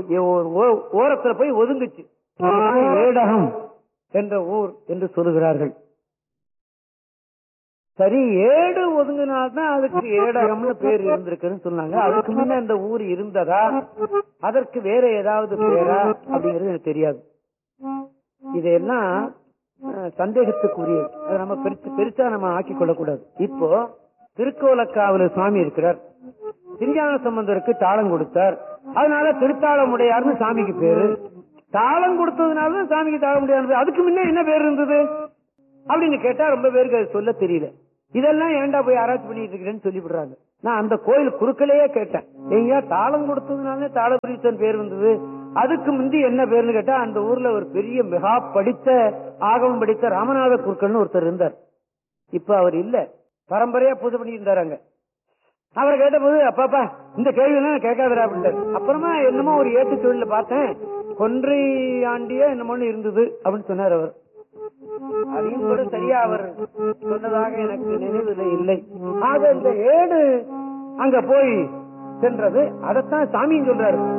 ஒரு ஓ- ஓரத்துல போய் ஒதுங்குச்சு ஏடகம் என்ற ஊர் என்று சொல்லுகிறார்கள் சரி ஏடு ஒதுங்கினால்தான் அதுக்கு ஏடகம்னு பேர் இருந்திருக்குன்னு சொன்னாங்க அதுக்கு முன்ன இந்த ஊர் இருந்ததா அதற்கு வேற ஏதாவது பேரா அப்படிங்கிறது எனக்கு தெரியாது இதெல்லாம் அஹ், சந்தேகத்துக்குரியது அதை நம்ம பெருசு பெருசா நம்ம ஆக்கிக் கொள்ளக்கூடாது இப்போ திருக்கோலக்காவல சுவாமி இருக்கிறார் திருஞான சம்பந்தருக்கு தாளம் கொடுத்தார் அதனால திருத்தாளமுடையார்னு சாமிக்கு பேரு தாளம் கொடுத்ததுனால தான் சாமிக்கு தாளமுடையார் அதுக்கு முன்ன என்ன பேர் இருந்தது அப்படின்னு கேட்டா ரொம்ப பேருக்கு அது சொல்ல தெரியல இதெல்லாம் ஏன்டா போய் ஆராய்ச்சி பண்ணிட்டு இருக்கிறேன்னு சொல்லி விடுறாங்க நான் அந்த கோயில் குறுக்களையே கேட்டேன் ஐயா தாளம் கொடுத்ததுனால தாளபுரீசன் பேர் வந்தது அதுக்கு முந்தி என்ன பேருன்னு கேட்டா அந்த ஊர்ல ஒரு பெரிய மிகா படித்த ஆகமம் படித்த ராமநாத குறுக்கள்னு ஒருத்தர் இருந்தார் இப்ப அவர் இல்ல பரம்பரையா பூஜை பண்ணி இருந்தாராங்க அவரை கேட்டபோது அப்பாப்பா இந்த கேள்வி எல்லாம் கேட்காதரா அப்படின்ட்டாரு அப்புறமா என்னமோ ஒரு ஏட்டு தொழில பார்த்தேன் கொன்றை ஆண்டியா என்னமோன்னு இருந்தது அப்படின்னு சொன்னார் அவர் அதையும் கூட சரியா அவர் சொன்னதாக எனக்கு நினைவில் இல்லை ஆக இந்த ஏடு அங்க போய் சென்றது அதைத்தான் சாமியும் சொல்றாரு